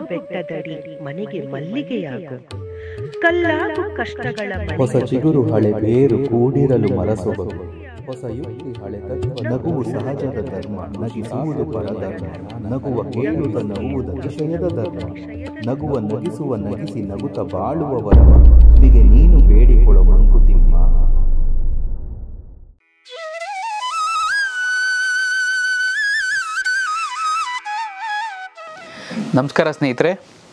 ಬೆಟ್ಟದಡಿ ಮನೆಗೆ ಮಲ್ಲಿಗೆಯಾಗು ಕಲ್ಲಾಗು ಕಷ್ಟಗಳ ಮನೆ ಹೊಸ ಚಿಗುರು ಹಳೆ ಬೇರು ಕೂಡಿರಲು ಮರಸೊಬಗು ಹೊಸ ಯುಕ್ತಿ ಹಳೆ ತತ್ವ ನಗುವು ಸಹಜದ ಧರ್ಮ ನಗಿಸುವುದು ಪರಧರ್ಮ ನಗುವ ಕೇಳುತ್ತ ನಗುವುದ ವಿಷಯದ ಧರ್ಮ ನಗುವ ನಗಿಸುವ ನಗಿಸಿ ನಗುತ್ತ ಬಾಳುವ ವರವ ನಿಗೆ ನೀನು ಬೇಡಿಕೊಳ್ಳೋ ಮಂಕುತಿಮ್ಮ ನಮಸ್ಕಾರ ಸ್ನೇಹಿತರೆ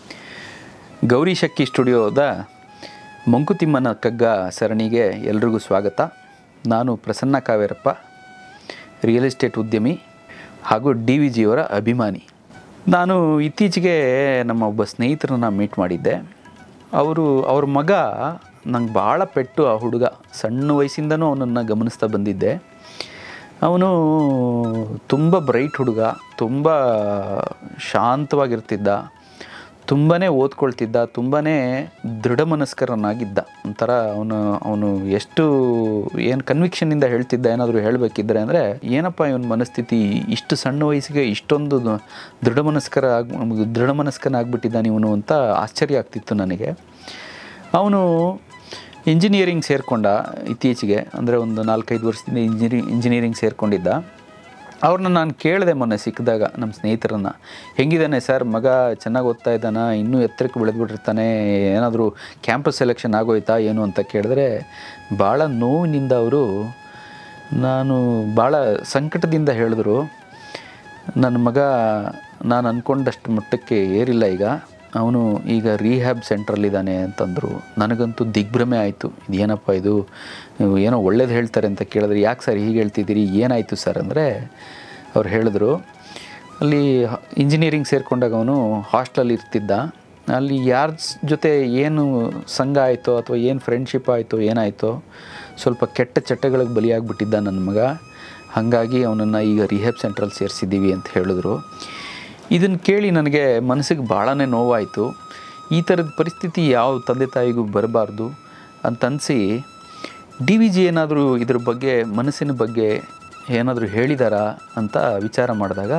ಗೌರಿ ಶಕ್ಕಿ ಸ್ಟುಡಿಯೋದ ಮಂಕುತಿಮ್ಮನ ಕಗ್ಗ ಸರಣಿಗೆ ಎಲ್ರಿಗೂ ಸ್ವಾಗತ ನಾನು ಪ್ರಸನ್ನ ಕಾವೇರಪ್ಪ ರಿಯಲ್ ಎಸ್ಟೇಟ್ ಉದ್ಯಮಿ ಹಾಗೂ ಡಿ ವಿ ಜಿಯವರ ಅಭಿಮಾನಿ ನಾನು ಇತ್ತೀಚೆಗೆ ನಮ್ಮ ಒಬ್ಬ ಸ್ನೇಹಿತರನ್ನ ಮೀಟ್ ಮಾಡಿದ್ದೆ ಅವರು ಅವ್ರ ಮಗ ನಂಗೆ ಭಾಳ ಪೆಟ್ಟು ಆ ಹುಡುಗ ಸಣ್ಣ ವಯಸ್ಸಿಂದನೂ ಅವನನ್ನು ಗಮನಿಸ್ತಾ ಬಂದಿದ್ದೆ ಅವನು ತುಂಬ ಬ್ರೈಟ್ ಹುಡುಗ ತುಂಬ ಶಾಂತವಾಗಿರ್ತಿದ್ದ ತುಂಬಾ ಓದ್ಕೊಳ್ತಿದ್ದ ತುಂಬಾ ದೃಢ ಮನಸ್ಕರನಾಗಿದ್ದ ಒಂಥರ ಅವನು ಅವನು ಎಷ್ಟು ಏನು ಕನ್ವಿಕ್ಷನ್ನಿಂದ ಹೇಳ್ತಿದ್ದ ಏನಾದರೂ ಹೇಳಬೇಕಿದ್ರೆ ಅಂದರೆ ಏನಪ್ಪ ಇವನ ಮನಸ್ಥಿತಿ ಇಷ್ಟು ಸಣ್ಣ ವಯಸ್ಸಿಗೆ ಇಷ್ಟೊಂದು ದೃಢ ಮನಸ್ಕರ ಆಗ್ ದೃಢ ಮನಸ್ಕನಾಗ್ಬಿಟ್ಟಿದ್ದಾನೆ ಇವನು ಅಂತ ಆಶ್ಚರ್ಯ ಆಗ್ತಿತ್ತು ನನಗೆ ಅವನು ಇಂಜಿನಿಯರಿಂಗ್ ಸೇರಿಕೊಂಡ ಇತ್ತೀಚೆಗೆ ಅಂದರೆ ಒಂದು ನಾಲ್ಕೈದು ವರ್ಷದಿಂದ ಇಂಜಿನಿ ಇಂಜಿನಿಯರಿಂಗ್ ಸೇರಿಕೊಂಡಿದ್ದ ಅವ್ರನ್ನ ನಾನು ಕೇಳಿದೆ ಮೊನ್ನೆ ಸಿಕ್ಕಿದಾಗ ನಮ್ಮ ಸ್ನೇಹಿತರನ್ನ ಹೆಂಗಿದ್ದಾನೆ ಸರ್ ಮಗ ಚೆನ್ನಾಗಿ ಓದ್ತಾ ಇದ್ದಾನ ಇನ್ನೂ ಎತ್ತರಕ್ಕೆ ಬೆಳೆದ್ಬಿಟ್ಟಿರ್ತಾನೆ ಏನಾದರೂ ಕ್ಯಾಂಪಸ್ ಸೆಲೆಕ್ಷನ್ ಆಗೋಯ್ತಾ ಏನು ಅಂತ ಕೇಳಿದ್ರೆ ಭಾಳ ನೋವಿನಿಂದ ಅವರು ನಾನು ಭಾಳ ಸಂಕಟದಿಂದ ಹೇಳಿದ್ರು ನನ್ನ ಮಗ ನಾನು ಅಂದ್ಕೊಂಡಷ್ಟು ಮಟ್ಟಕ್ಕೆ ಏರಿಲ್ಲ ಈಗ ಅವನು ಈಗ ರೀಹ್ಯಾಬ್ ಸೆಂಟ್ರಲ್ಲಿದ್ದಾನೆ ಅಂತಂದರು ನನಗಂತೂ ದಿಗ್ಭ್ರಮೆ ಆಯಿತು ಇದೇನಪ್ಪ ಇದು ನೀವು ಏನೋ ಒಳ್ಳೇದು ಹೇಳ್ತಾರೆ ಅಂತ ಕೇಳಿದ್ರೆ ಯಾಕೆ ಸರ್ ಹೀಗೆ ಹೇಳ್ತಿದ್ದೀರಿ ಏನಾಯಿತು ಸರ್ ಅಂದರೆ ಅವ್ರು ಹೇಳಿದ್ರು ಅಲ್ಲಿ ಇಂಜಿನಿಯರಿಂಗ್ ಸೇರಿಕೊಂಡಾಗ ಅವನು ಹಾಸ್ಟೆಲಲ್ಲಿ ಇರ್ತಿದ್ದ ಅಲ್ಲಿ ಯಾರ ಜೊತೆ ಏನು ಸಂಘ ಆಯಿತೋ ಅಥವಾ ಏನು ಫ್ರೆಂಡ್ಶಿಪ್ ಆಯಿತೋ ಏನಾಯಿತೋ ಸ್ವಲ್ಪ ಕೆಟ್ಟ ಚಟಗಳಿಗೆ ಬಲಿಯಾಗ್ಬಿಟ್ಟಿದ್ದ ನನ್ನ ಮಗ ಹಾಗಾಗಿ ಅವನನ್ನು ಈಗ ರಿಹ್ಯಾಬ್ ಸೆಂಟ್ರಲ್ಲಿ ಸೇರಿಸಿದ್ದೀವಿ ಅಂತ ಹೇಳಿದ್ರು ಇದನ್ನು ಕೇಳಿ ನನಗೆ ಮನಸ್ಸಿಗೆ ಭಾಳನೇ ನೋವಾಯಿತು ಈ ಥರದ ಪರಿಸ್ಥಿತಿ ಯಾವ ತಂದೆ ತಾಯಿಗೂ ಬರಬಾರ್ದು ಅಂತನ್ನಿಸಿ ಡಿ ವಿ ಜಿ ಏನಾದರೂ ಇದ್ರ ಬಗ್ಗೆ ಮನಸ್ಸಿನ ಬಗ್ಗೆ ಏನಾದರೂ ಹೇಳಿದಾರಾ ಅಂತ ವಿಚಾರ ಮಾಡಿದಾಗ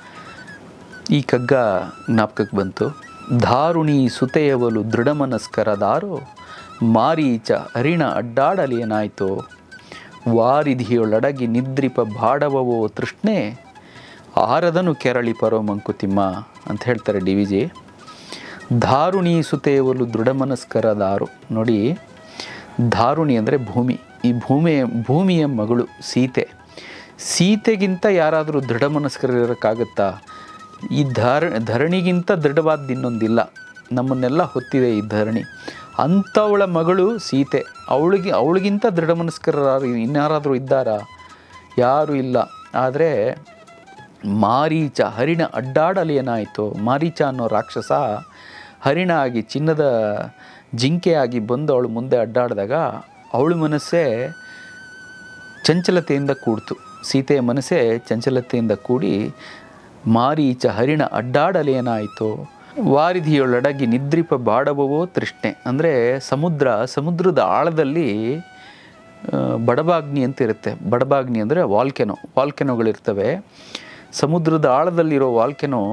ಈ ಕಗ್ಗ ಜ್ಞಾಪಕಕ್ಕೆ ಬಂತು ಧಾರುಣಿ ಸುತೆಯವಲು ದೃಢಮನಸ್ಕರದಾರೋ ಮಾರೀಚ ಹರಿಣ ಅಡ್ಡಾಡಲೇನಾಯ್ತೋ ವಾರಿಧಿಯೊಳಡಗಿ ನಿದ್ರಿಪ ಬಾಡವವೋ ತೃಷ್ಣೆ ಆರದನು ಕೆರಳಿ ಪರೋ ಮಂಕುತಿಮ್ಮ ಅಂತ ಹೇಳ್ತಾರೆ ಡಿ ವಿ ಜಿ ಧಾರುಣಿ ಸುತೆಯವಲು ದೃಢಮನಸ್ಕರ ದಾರು ನೋಡಿ ಧಾರುಣಿ ಅಂದರೆ ಭೂಮಿ ಈ ಭೂಮಿಯ ಭೂಮಿಯ ಮಗಳು ಸೀತೆ ಸೀತೆಗಿಂತ ಯಾರಾದರೂ ದೃಢ ಮನಸ್ಕರಿರೋಕ್ಕಾಗತ್ತಾ ಈ ಧರ ಧರಣಿಗಿಂತ ದೃಢವಾದ ಇನ್ನೊಂದಿಲ್ಲ ನಮ್ಮನ್ನೆಲ್ಲ ಹೊತ್ತಿದೆ ಈ ಧರಣಿ ಅಂಥವಳ ಮಗಳು ಸೀತೆ ಅವಳಿಗೆ ಅವಳಿಗಿಂತ ದೃಢ ಮನಸ್ಕರ ಇನ್ಯಾರಾದರೂ ಇದ್ದಾರಾ ಯಾರೂ ಇಲ್ಲ ಆದರೆ ಮಾರೀಚ ಹರಿಣ ಅಡ್ಡಾಡಲು ಏನಾಯಿತು ಮಾರೀಚ ಅನ್ನೋ ರಾಕ್ಷಸ ಹರಿಣ ಆಗಿ ಚಿನ್ನದ ಜಿಂಕೆಯಾಗಿ ಬಂದು ಅವಳು ಮುಂದೆ ಅಡ್ಡಾಡಿದಾಗ ಅವಳ ಮನಸ್ಸೇ ಚಂಚಲತೆಯಿಂದ ಕೂಡ್ತು ಸೀತೆಯ ಮನಸ್ಸೇ ಚಂಚಲತೆಯಿಂದ ಕೂಡಿ ಮಾರೀಚ ಹರಿಣ ಅಡ್ಡಾಡಲೇನಾಯಿತು ವಾರಿಧಿಯೊಳಡಗಿ ನಿದ್ರಿಪ ಬಾಡವವೋ ತೃಷ್ಣೆ ಅಂದರೆ ಸಮುದ್ರ ಸಮುದ್ರದ ಆಳದಲ್ಲಿ ಆ, ಬಡಬಾಗ್ನಿ ಅಂತ ಇರುತ್ತೆ ಬಡಬಾಗ್ನಿ ಅಂದರೆ ವಾಲ್ಕೆನೋ ವಾಲ್ಕೆನೋಗಳಿರ್ತವೆ ಸಮುದ್ರದ ಆಳದಲ್ಲಿರೋ ವಾಲ್ಕೆನೋ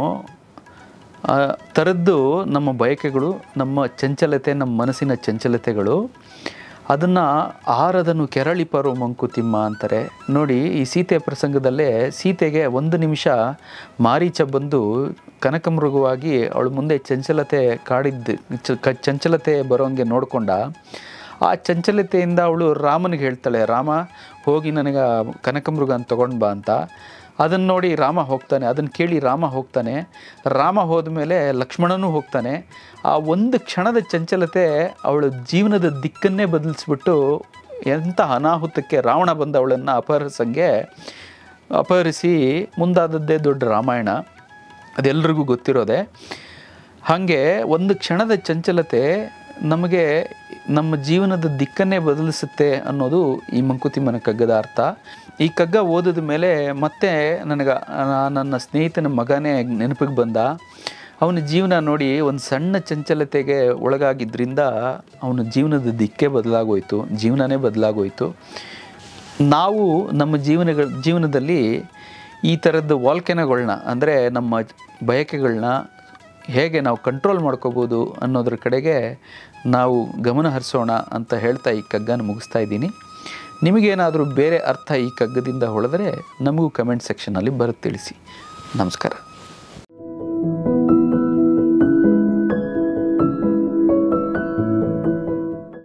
ಆ ಥರದ್ದು ನಮ್ಮ ಬಯಕೆಗಳು ನಮ್ಮ ಚಂಚಲತೆ ನಮ್ಮ ಮನಸ್ಸಿನ ಚಂಚಲತೆಗಳು ಅದನ್ನು ಆರದನು ಕೆರಳಿ ಪರೋ ಮಂಕುತಿಮ್ಮ ಅಂತಾರೆ ನೋಡಿ ಈ ಸೀತೆ ಪ್ರಸಂಗದಲ್ಲೇ ಸೀತೆಗೆ ಒಂದು ನಿಮಿಷ ಮಾರೀಚ ಬಂದು ಕನಕಮೃಗವಾಗಿ ಅವಳ ಮುಂದೆ ಚಂಚಲತೆ ಕಾಡಿದ್ದು ಚ- ಕ- ಚಂಚಲತೆ ಬರೋಂಗೆ ನೋಡಿಕೊಂಡ ಆ ಚಂಚಲತೆಯಿಂದ ಅವಳು ರಾಮನಿಗೆ ಹೇಳ್ತಾಳೆ ರಾಮ ಹೋಗಿ ನನಗೆ ಆ ಕನಕಮೃಗ ಅಂತ ತೊಗೊಂಡು ಬಾ ಅಂತ ಅದನ್ನು ನೋಡಿ ರಾಮ ಹೋಗ್ತಾನೆ ಅದನ್ನು ಕೇಳಿ ರಾಮ ಹೋಗ್ತಾನೆ ರಾಮ ಹೋದ್ಮೇಲೆ ಲಕ್ಷ್ಮಣನೂ ಹೋಗ್ತಾನೆ ಆ ಒಂದು ಕ್ಷಣದ ಚಂಚಲತೆ ಅವಳ ಜೀವನದ ದಿಕ್ಕನ್ನೇ ಬದಲಿಸ್ಬಿಟ್ಟು ಎಂಥ ಅನಾಹುತಕ್ಕೆ ರಾವಣ ಬಂದ ಅವಳನ್ನು ಅಪಹರಿಸಂಗೆ ಅಪಹರಿಸಿ ಮುಂದಾದದ್ದೇ ದೊಡ್ಡ ರಾಮಾಯಣ ಅದೆಲ್ರಿಗೂ ಗೊತ್ತಿರೋದೆ ಹಾಗೆ ಒಂದು ಕ್ಷಣದ ಚಂಚಲತೆ ನಮಗೆ ನಮ್ಮ ಜೀವನದ ದಿಕ್ಕನ್ನೇ ಬದಲಿಸುತ್ತೆ ಅನ್ನೋದು ಈ ಮಂಕುತಿಮ್ಮನ ಕಗ್ಗದ ಅರ್ಥ ಈ ಕಗ್ಗ ಓದಿದ ಮೇಲೆ ಮತ್ತೆ ನನಗೆ ಆ- ನನ್ನ ಸ್ನೇಹಿತನ ಮಗನೇ ನೆನಪಿಗೆ ಬಂದ ಅವನ ಜೀವನ ನೋಡಿ ಒಂದು ಸಣ್ಣ ಚಂಚಲತೆಗೆ ಒಳಗಾಗಿದ್ದರಿಂದ ಅವನ ಜೀವನದ ದಿಕ್ಕೇ ಬದಲಾಗೋಯ್ತು ಜೀವನನೇ ಬದಲಾಗೋಯ್ತು ನಾವು ನಮ್ಮ ಜೀವನಗಳ ಜೀವನದಲ್ಲಿ ಈ ಥರದ್ದು ವಾಲ್ಕೆನಗಳನ್ನ ಅಂದರೆ ನಮ್ಮ ಬಯಕೆಗಳನ್ನ ಹೇಗೆ ನಾವು ಕಂಟ್ರೋಲ್ ಮಾಡ್ಕೋಬೋದು ಅನ್ನೋದ್ರ ಕಡೆಗೆ ನಾವು ಗಮನ ಹರಿಸೋಣ ಅಂತ ಹೇಳ್ತಾ ಈ ಕಗ್ಗನ ಮುಗಿಸ್ತಾ ಇದ್ದೀನಿ ನಿಮಗೇನಾದರೂ ಬೇರೆ ಅರ್ಥ ಈ ಕಗ್ಗದಿಂದ ಹೊಳೆದರೆ ನಮಗೂ ಕಮೆಂಟ್ ಸೆಕ್ಷನಲ್ಲಿ ಬರುತ್ತೆ ತಿಳಿಸಿ ನಮಸ್ಕಾರ